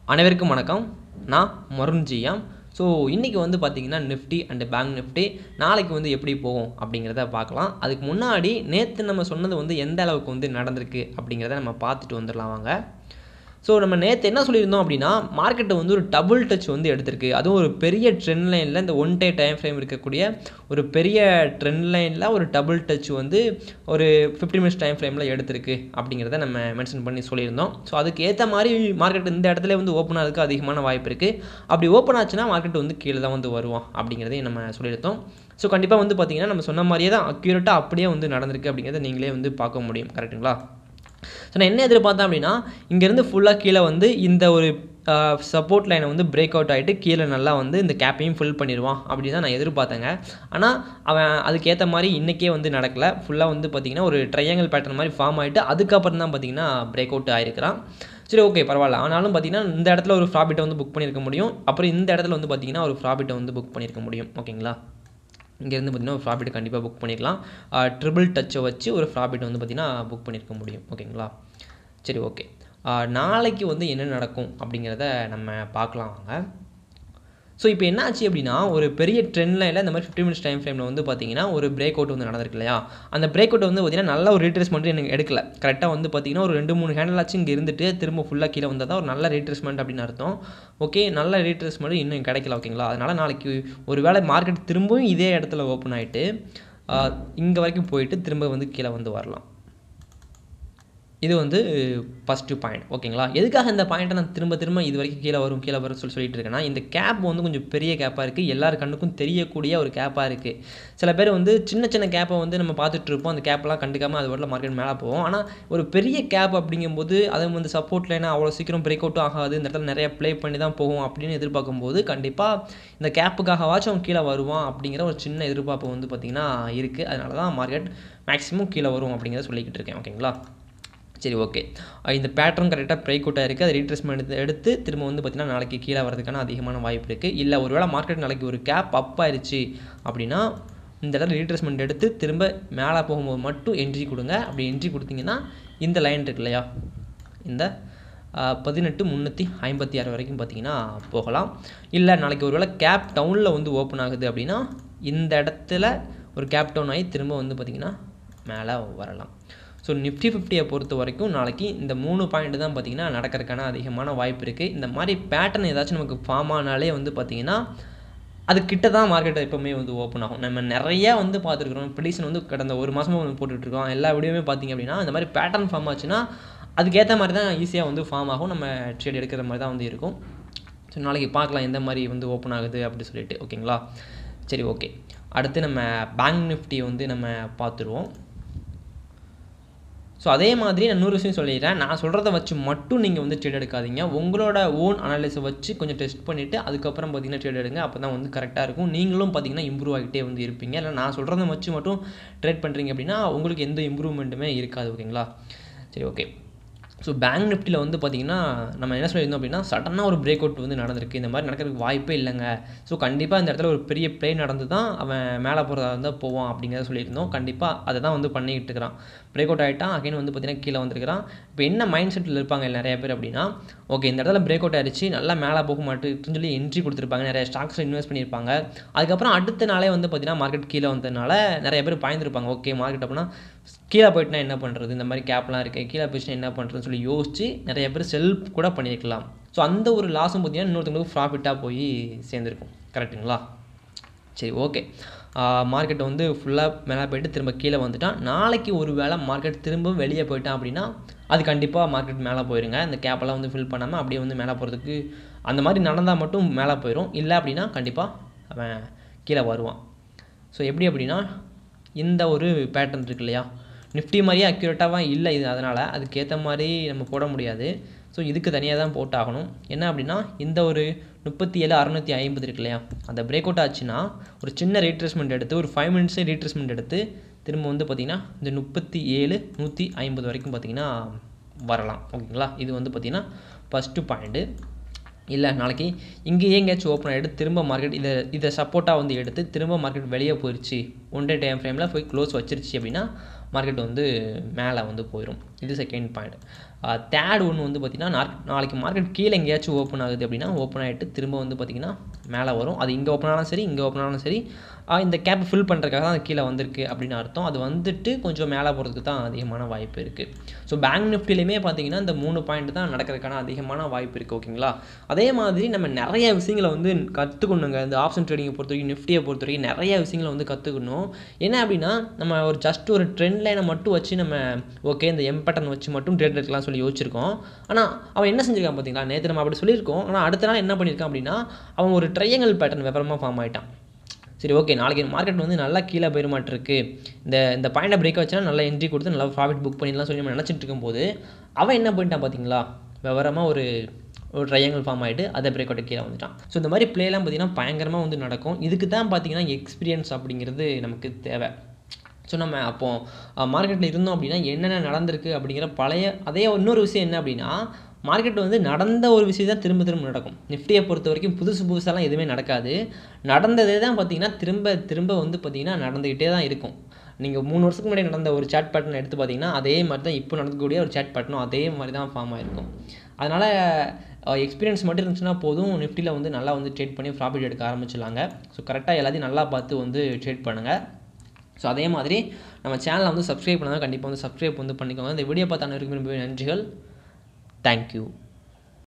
அனைவருக்கும் வணக்கம் நான் மருண்ஜியாம் ஸோ இன்றைக்கி வந்து பார்த்திங்கன்னா நிஃப்டி அண்டு பேங்க் நிஃப்டி நாளைக்கு வந்து எப்படி போகும் அப்படிங்கிறத பார்க்கலாம் அதுக்கு முன்னாடி நேற்று நம்ம சொன்னது வந்து எந்த அளவுக்கு வந்து நடந்திருக்கு அப்படிங்கிறத நம்ம பார்த்துட்டு வந்துடலாம் வாங்க ஸோ நம்ம நேற்று என்ன சொல்லியிருந்தோம் அப்படின்னா மார்க்கெட்டை வந்து ஒரு டபுள் டச் வந்து எடுத்திருக்கு அதுவும் ஒரு பெரிய ட்ரெண்ட் லைனில் இந்த ஒன் டே டைம் ஃப்ரேம் இருக்கக்கூடிய ஒரு பெரிய ட்ரெண்ட் லைனில் ஒரு டபுள் டச் வந்து ஒரு ஃபிஃப்டி மினிட்ஸ் டைம் ஃப்ரேமில் எடுத்திருக்கு அப்படிங்கிறத நம்ம மென்ஷன் பண்ணி சொல்லியிருந்தோம் ஸோ அதுக்கு ஏற்ற மாதிரி மார்க்கெட் இந்த இடத்துல வந்து ஓப்பன் ஆகிறதுக்கு அதிகமான வாய்ப்பு இருக்குது அப்படி ஓப்பன் ஆச்சுன்னா மார்க்கெட் வந்து கீழே தான் வந்து வருவோம் அப்படிங்கிறதையும் நம்ம சொல்லியிருந்தோம் ஸோ கண்டிப்பாக வந்து பார்த்திங்கன்னா நம்ம சொன்ன மாதிரியே தான் அக்யூரேட்டாக அப்படியே வந்து நடந்திருக்கு அப்படிங்கிறத நீங்களே வந்து பார்க்க முடியும் கரெக்டுங்களா ஸோ நான் என்ன எதிர்பார்த்தேன் அப்படின்னா இங்கேருந்து ஃபுல்லாக கீழே வந்து இந்த ஒரு சப்போர்ட் லைனை வந்து பிரேக் அவுட் ஆகிட்டு கீழே நல்லா வந்து இந்த கேப்பையும் ஃபில் பண்ணிடுவான் அப்படி தான் நான் எதிர்பார்த்தேங்க ஆனால் அவன் அதுக்கேற்ற மாதிரி இன்றைக்கே வந்து நடக்கலை ஃபுல்லாக வந்து பார்த்திங்கன்னா ஒரு ட்ரையாங்கல் பேட்டர்ன் மாதிரி ஃபார்ம் ஆகிட்டு அதுக்கப்புறம் தான் பார்த்திங்கன்னா பிரேக் அவுட் ஆகிருக்கிறான் சரி ஓகே பரவாயில்ல ஆனாலும் பார்த்தீங்கன்னா இந்த இடத்துல ஒரு ப்ராஃபிட்டை வந்து புக் பண்ணியிருக்க முடியும் அப்புறம் இந்த இடத்துல வந்து பார்த்திங்கன்னா ஒரு ப்ராஃபிட்டை வந்து புக் பண்ணியிருக்க முடியும் ஓகேங்களா இங்கேருந்து பார்த்திங்கன்னா ஒரு ப்ராஃபிட் கண்டிப்பாக புக் பண்ணிக்கலாம் ட்ரிபிள் டச்சை வச்சு ஒரு ப்ராஃபிட் வந்து பார்த்திங்கன்னா புக் பண்ணியிருக்க முடியும் ஓகேங்களா சரி ஓகே நாளைக்கு வந்து என்ன நடக்கும் அப்படிங்கிறத நம்ம பார்க்கலாம் வாங்க ஸோ இப்போ என்ன ஆச்சு அப்படின்னா ஒரு பெரிய ட்ரெண்ட் லைனில் இந்த மாதிரி ஃபிஃப்டி மினிட்ஸ் டைம் ஃப்ரேமில் வந்து பார்த்தீங்கன்னா ஒரு பிரேக் அவுட் வந்து நடந்திருக்கு இல்லையா அந்த பிரேக் அவுட் வந்து பார்த்தீங்கன்னா நல்ல ஒரு ரீட்ரேஸ்மெண்ட் எனக்கு எடுக்கல கரெக்டாக வந்து பார்த்தீங்கன்னா ஒரு ரெண்டு மூணு ஹேண்டில் ஆச்சு இங்கே இருந்துட்டு திரும்ப ஃபுல்லாக கீழே வந்தால் தான் ஒரு நல்ல ரீட்ரேஸ்மெண்ட் அப்படின்னு அர்த்தம் ஓகே நல்ல ரீட்ரேஸ்மெண்ட் இன்னும் கிடைக்கல ஓகேங்களா அதனால் நாளைக்கு ஒரு வேளை மார்க்கெட் திரும்பவும் இதே இடத்துல ஓப்பன் ஆகிட்டு இங்கே வரைக்கும் போயிட்டு திரும்ப வந்து கீழே வந்து வரலாம் இது வந்து ஃபஸ்ட்டு பாயிண்ட் ஓகேங்களா எதுக்காக இந்த பாயிண்ட்டை நான் திரும்ப திரும்ப இது வரைக்கும் கீழே வரும் கீழே வரும் சொல்லி சொல்லிட்டு இருக்கேன்னா இந்த கேப் வந்து கொஞ்சம் பெரிய கேப்பாக இருக்குது எல்லார் கண்ணுக்கும் தெரியக்கூடிய ஒரு கேப்பாக இருக்குது சில பேர் வந்து சின்ன சின்ன கேப்பை வந்து நம்ம பார்த்துட்டு இருப்போம் அந்த கேப்பெல்லாம் கண்டுக்காமல் அது வரல மார்க்கெட் மேலே போவோம் ஆனால் ஒரு பெரிய கேப் அப்படிங்கும்போது அதை வந்து சப்போர்ட் லைனாக அவ்வளோ சீக்கிரம் பிரேக் அவுட்டும் ஆகாது இந்த இடத்துல நிறைய ப்ளே பண்ணி தான் போகும் அப்படின்னு எதிர்பார்க்கும்போது கண்டிப்பாக இந்த கேப்புக்காகவாச்சும் அவன் கீழே வருவான் அப்படிங்கிற ஒரு சின்ன எதிர்பார்ப்பு வந்து பார்த்திங்கன்னா இருக்குது அதனால தான் மார்க்கெட் மேக்ஸிமம் கீழே வரும் அப்படிங்கிறத சொல்லிக்கிட்டு இருக்கேன் ஓகேங்களா சரி ஓகே இந்த பேட்டர்ன் கரெக்டாக பிரேக் அவுட் ஆயிருக்கு அது ரீட்ரெஸ்மெண்ட் எடுத்து எடுத்து திரும்ப வந்து பார்த்திங்கன்னா நாளைக்கு கீழே வரதுக்கான அதிகமான வாய்ப்பு இருக்குது இல்லை ஒருவேளை மார்க்கெட் நாளைக்கு ஒரு கேப் அப் ஆயிடுச்சு அப்படின்னா இந்த இடத்துல ரீட்ரெஸ்மெண்ட் எடுத்து திரும்ப மேலே போகும்போது மட்டும் என்ட்ரி கொடுங்க அப்படி என்ட்ரி கொடுத்தீங்கன்னா இந்த லைன் இருக்கு இல்லையா இந்த பதினெட்டு முந்நூற்றி ஐம்பத்தி ஆறு வரைக்கும் பார்த்தீங்கன்னா போகலாம் இல்லை நாளைக்கு ஒருவேளை கேப் டவுனில் வந்து ஓப்பன் ஆகுது அப்படின்னா இந்த இடத்துல ஒரு கேப் டவுன் ஆகி திரும்ப வந்து பார்த்திங்கன்னா மேலே வரலாம் ஸோ நிஃப்டி ஃபிஃப்டியை பொறுத்த வரைக்கும் நாளைக்கு இந்த மூணு பாயிண்ட் தான் பார்த்திங்கன்னா நடக்கிறதுக்கான அதிகமான வாய்ப்பு இருக்குது இந்த மாதிரி பேட்டர்ன் ஏதாச்சும் நமக்கு ஃபார்ம் ஆனாலே வந்து பார்த்திங்கன்னா அது கிட்ட தான் மார்க்கெட் எப்போவுமே வந்து ஓப்பன் ஆகும் நம்ம நிறையா வந்து பார்த்துருக்குறோம் ப்ரிடிஷன் வந்து கடந்த ஒரு மாதமாக வந்து போட்டுட்ருக்கோம் எல்லா வீடியோவுமே பார்த்திங்க அப்படின்னா இந்த மாதிரி பேட்டர்ன் ஃபார்ம் ஆச்சுன்னா அதுக்கேற்ற மாதிரி தான் ஈஸியாக வந்து ஃபார்ம் ஆகும் நம்ம ட்ரேட் எடுக்கிற மாதிரி தான் வந்து இருக்கும் ஸோ நாளைக்கு பார்க்கலாம் எந்த மாதிரி வந்து ஓப்பன் ஆகுது அப்படி சொல்லிட்டு ஓகேங்களா சரி ஓகே அடுத்து நம்ம பேங்க் நிஃப்டி வந்து நம்ம பார்த்துருவோம் ஸோ அதே மாதிரி நான் இன்னொரு விஷயம் சொல்லிடுறேன் நான் சொல்கிறத வச்சு மட்டும் நீங்கள் வந்து ட்ரேட் எடுக்காதீங்க உங்களோட ஓன் அனாலிஸை வச்சு கொஞ்சம் டெஸ்ட் பண்ணிவிட்டு அதுக்கப்புறம் பார்த்தீங்கன்னா ட்ரேட் எடுங்க அப்போ தான் வந்து கரெக்டாக இருக்கும் நீங்களும் பார்த்தீங்கன்னா இம்ப்ரூவ் ஆகிட்டே வந்து இருப்பீங்க இல்லை நான் சொல்கிறத வச்சு மட்டும் ட்ரேட் பண்ணுறீங்க அப்படின்னா உங்களுக்கு எந்த இம்ப்ரூவ்மெண்ட்டுமே இருக்காது ஓகேங்களா சரி ஓகே ஸோ பேங்க் நிஃப்டியில் வந்து பார்த்திங்கன்னா நம்ம என்ன சொல்லியிருந்தோம் அப்படின்னா சடனாக ஒரு பிரேக் அவுட் வந்து நடந்திருக்கு இந்த மாதிரி நடக்கிறதுக்கு வாய்ப்பே இல்லைங்க ஸோ கண்டிப்பாக இந்த இடத்துல ஒரு பெரிய ப்ளே நடந்து தான் அவன் மேலே போகிறதா இருந்தால் போவான் அப்படிங்கிறத சொல்லியிருந்தோம் கண்டிப்பாக அதை தான் வந்து பண்ணிக்கிட்டு இருக்கிறான் பிரேக் அவுட் ஆகிட்டான் அகைன் வந்து பார்த்திங்கன்னா கீழே வந்துருக்கிறான் இப்போ என்ன மைண்ட் செட்டில் இருப்பாங்க நிறைய பேர் அப்படின்னா ஓகே இந்த இடத்துல பிரேக் அவுட் ஆகிடுச்சு நல்லா மேலே போக மாட்டேன்னு சொல்லி என்ட்ரி கொடுத்துருப்பாங்க நிறைய ஸ்டாக்ஸில் இன்வெஸ்ட் பண்ணியிருப்பாங்க அதுக்கப்புறம் அடுத்த நாளே வந்து பார்த்திங்கன்னா மார்க்கெட் கீழே வந்ததுனால நிறைய பேர் பாய்ந்துருப்பாங்க ஓகே மார்க்கெட் அப்படின்னா கீழே போயிட்டுனா என்ன பண்ணுறது இந்த மாதிரி கேப்லாம் இருக்குது கீழே போயிடுச்சுனா என்ன பண்ணுறதுன்னு சொல்லி யோசிச்சு நிறைய பேர் செல் கூட பண்ணியிருக்கலாம் ஸோ அந்த ஒரு லாஸும் பார்த்தீங்கன்னா இன்னொருத்தவங்களுக்கு ப்ராஃபிட்டாக போய் சேர்ந்துருக்கும் கரெக்டுங்களா சரி ஓகே மார்க்கெட் வந்து ஃபுல்லாக மேலே போயிட்டு திரும்ப கீழே வந்துட்டான் நாளைக்கு ஒரு வேளை மார்க்கெட் திரும்ப வெளியே போயிட்டான் அப்படின்னா அது கண்டிப்பாக மார்க்கெட் மேலே போயிருங்க இந்த கேப்பெல்லாம் வந்து ஃபில் பண்ணாமல் அப்படியே வந்து மேலே போகிறதுக்கு அந்த மாதிரி நடந்தால் மட்டும் மேலே போயிடும் இல்லை அப்படின்னா கண்டிப்பாக அவன் கீழே வருவான் ஸோ எப்படி அப்படின்னா இந்த ஒரு பேட்டர்ன் இருக்கு இல்லையா நிஃப்டி மாதிரியே அக்யூரேட்டாக இல்லை இது அதனால் அதுக்கேற்ற மாதிரி நம்ம போட முடியாது ஸோ இதுக்கு தனியாக தான் போட்டாகணும் என்ன அப்படின்னா இந்த ஒரு முப்பத்தி ஏழு அறநூற்றி ஐம்பது இருக்கு இல்லையா அந்த பிரேக் அவுட் ஆச்சுன்னா ஒரு சின்ன ரீட்ரெஸ்மெண்ட் எடுத்து ஒரு ஃபைவ் மினிட்ஸே ரீட்ரெஸ்மெண்ட் எடுத்து திரும்ப வந்து பார்த்திங்கன்னா இந்த முப்பத்தி ஏழு நூற்றி ஐம்பது வரைக்கும் பார்த்திங்கன்னா வரலாம் ஓகேங்களா இது வந்து பார்த்திங்கன்னா ஃபஸ்ட்டு பாயிண்ட்டு இல்லை நாளைக்கு இங்கேயே எங்கேயாச்சும் ஓப்பன் ஆகிட்டு திரும்ப மார்க்கெட் இதை இதை சப்போர்ட்டாக வந்து எடுத்து திரும்ப மார்க்கெட் வெளியே போயிடுச்சு ஒன் டே டைம் ஃப்ரேமில் போய் க்ளோஸ் வச்சிருச்சு அப்படின்னா மார்க்கெட் வந்து மேலே வந்து போயிடும் இது செகண்ட் பாயிண்ட் தேர்ட் ஒன்று வந்து பார்த்திங்கன்னா நார் நாளைக்கு மார்க்கெட் கீழே எங்கேயாச்சும் ஓப்பன் ஆகுது அப்படின்னா ஓப்பன் ஆகிட்டு திரும்ப வந்து பார்த்திங்கன்னா மேலே வரும் அது இங்கே ஓப்பன் ஆனாலும் சரி இங்கே ஓப்பன் ஆனாலும் சரி ஆஹ் இந்த கேப் ஃபில் பண்ணுறதுக்காக தான் அது கீழே வந்திருக்கு அப்படின்னு அர்த்தம் அது வந்துட்டு கொஞ்சம் மேலே போகிறதுக்கு தான் அதிகமான வாய்ப்பு இருக்குது ஸோ பேங்க் நிஃப்டிலையுமே பார்த்தீங்கன்னா இந்த மூணு பாயிண்ட் தான் நடக்கிறதுக்கான அதிகமான வாய்ப்பு இருக்குது ஓகேங்களா அதே மாதிரி நம்ம நிறைய விஷயங்களை வந்து கற்றுக்கணுங்க இந்த ஆப்ஷன் ட்ரேடிங்கை பொறுத்த வரைக்கும் நிஃப்டியை பொறுத்த வரைக்கும் நிறைய விஷயங்களை வந்து கற்றுக்கணும் என்ன அப்படின்னா நம்ம ஒரு ஜஸ்ட் ஒரு ட்ரெண்ட் லைனை மட்டும் வச்சு நம்ம ஓகே இந்த எம் பேட்டர்ன் வச்சு மட்டும் ட்ரேட் எடுக்கலாம் சொல்லி யோசிச்சிருக்கோம் ஆனால் அவன் என்ன செஞ்சிருக்கான் பார்த்தீங்களா நேற்று நம்ம அப்படி சொல்லியிருக்கோம் ஆனால் அடுத்த நாள் என்ன பண்ணியிருக்கான் அப்படின்னா அவன் ஒரு ட்ரையங்கல் பேட்டர்ன் விவரமாக ஃபார்ம் ஆயிட்டான் சரி ஓகே நாளைக்கு மார்க்கெட் வந்து நல்லா கீழே போயிட மாட்டிருக்கு இந்த இந்த பாயிண்டை பிரேக் வச்சா நல்லா என்ட்ரி கொடுத்து நல்லா ப்ராஃபிட் புக் பண்ணிடலாம் சொல்லி நம்ம நினச்சிட்டு இருக்கும்போது அவன் என்ன பண்ணிட்டான் பார்த்தீங்களா விவரமாக ஒரு ஒரு ட்ரையாங்கிள் ஃபார்ம் ஆகிட்டு அதை பிரேக் அவுட் கீழே வந்துட்டான் ஸோ இந்த மாதிரி ப்ளேலாம் பார்த்தீங்கன்னா பயங்கரமாக வந்து நடக்கும் இதுக்கு தான் பார்த்தீங்கன்னா எக்ஸ்பீரியன்ஸ் அப்படிங்கிறது நமக்கு தேவை ஸோ நம்ம அப்போது மார்க்கெட்டில் இருந்தோம் அப்படின்னா என்னென்ன நடந்திருக்கு அப்படிங்கிற பழைய அதே இன்னொரு விஷயம் என்ன அப்படின்னா மார்க்கெட் வந்து நடந்த ஒரு விஷயம் தான் திரும்ப திரும்ப நடக்கும் நிஃப்டியை பொறுத்த வரைக்கும் புதுசு புதுசாலாம் எதுவுமே நடக்காது நடந்ததே தான் பார்த்தீங்கன்னா திரும்ப திரும்ப வந்து பார்த்தீங்கன்னா நடந்துக்கிட்டே தான் இருக்கும் நீங்கள் மூணு வருஷத்துக்கு முன்னாடி நடந்த ஒரு சேட் பேட்டர்ன் எடுத்து பார்த்தீங்கன்னா அதே மாதிரி தான் இப்போ நடக்கக்கூடிய ஒரு சேட் பேட்டர்னும் அதே மாதிரி தான் ஃபார்ம் ஆயிருக்கும் அதனால் எக்ஸ்பீரியன்ஸ் மட்டும் இருந்துச்சுன்னா போதும் நிஃப்டியில் வந்து நல்லா வந்து ட்ரேட் பண்ணி ப்ராஃபிட் எடுக்க ஆரம்பிச்சிடலாங்க ஸோ கரெக்டாக எல்லாத்தையும் நல்லா பார்த்து வந்து ட்ரேட் பண்ணுங்கள் ஸோ அதே மாதிரி நம்ம சேனலை வந்து சப்ஸ்கிரைப் பண்ணால் கண்டிப்பாக வந்து சப்ஸ்கிரைப் வந்து பண்ணிக்கோங்க இந்த வீடியோ பார்த்த அனைவருக்கும் ரொம்ப நன்றிகள் தேங்க்யூ